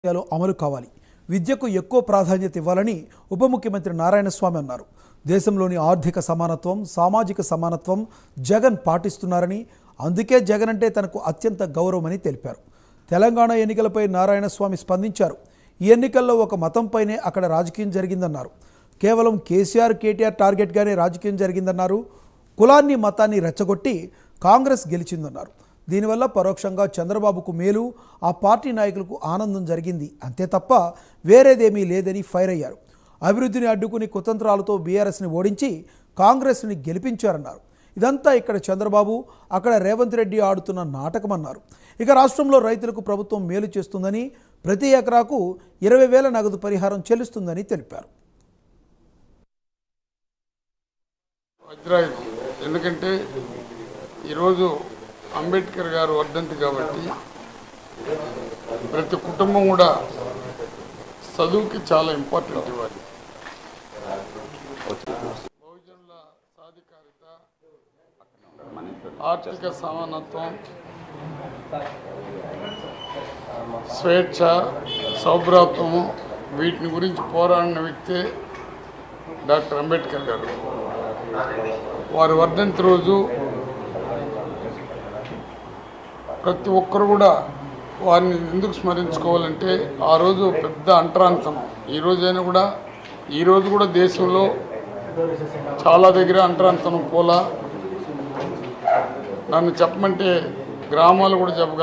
విద్యలో అమలు కావాలి విద్యకు ఎక్కువ ప్రాధాన్యత ఇవ్వాలని ఉప ముఖ్యమంత్రి నారాయణస్వామి అన్నారు దేశంలోని ఆర్థిక సమానత్వం సామాజిక సమానత్వం జగన్ పాటిస్తున్నారని అందుకే జగన్ అంటే తనకు అత్యంత గౌరవమని తెలిపారు తెలంగాణ ఎన్నికలపై నారాయణస్వామి స్పందించారు ఈ ఎన్నికల్లో ఒక మతంపైనే అక్కడ రాజకీయం జరిగిందన్నారు కేవలం కేసీఆర్ కేటీఆర్ టార్గెట్గానే రాజకీయం జరిగిందన్నారు కులాన్ని మతాన్ని రెచ్చగొట్టి కాంగ్రెస్ గెలిచిందన్నారు దీనివల్ల పరోక్షంగా చంద్రబాబుకు మేలు ఆ పార్టీ నాయకులకు ఆనందం జరిగింది అంతే తప్ప వేరేదేమీ లేదని ఫైర్ అయ్యారు అభివృద్ధిని అడ్డుకుని కుతంత్రాలతో బీఆర్ఎస్ని ఓడించి కాంగ్రెస్ని గెలిపించారన్నారు ఇదంతా ఇక్కడ చంద్రబాబు అక్కడ రేవంత్ రెడ్డి ఆడుతున్న నాటకమన్నారు ఇక రాష్ట్రంలో రైతులకు ప్రభుత్వం మేలు చేస్తుందని ప్రతి ఎకరాకు ఇరవై వేల నగదు పరిహారం చెల్లిస్తుందని తెలిపారు వజ్రాయుధం ఎందుకంటే ఈరోజు అంబేద్కర్ గారు వర్ధంతి కాబట్టి ప్రతి కుటుంబం కూడా చదువుకి చాలా ఇంపార్టెంట్ ఇవ్వాలి బహుజనుల సాధికారిత ఆర్థిక సమానత్వం స్వేచ్ఛ సౌభ్రాత్వము వీటిని గురించి పోరాడిన వ్యక్తే డాక్టర్ అంబేద్కర్ గారు వారి వర్ధంతి రోజు ప్రతి ఒక్కరు కూడా వారిని ఎందుకు స్మరించుకోవాలంటే ఆ రోజు పెద్ద అంటరాంతనం ఈ రోజైనా కూడా ఈ రోజు కూడా దేశంలో చాలా దగ్గర అంటరాంతనం పోలా నన్ను చెప్పమంటే గ్రామాలు కూడా చెప్పగలను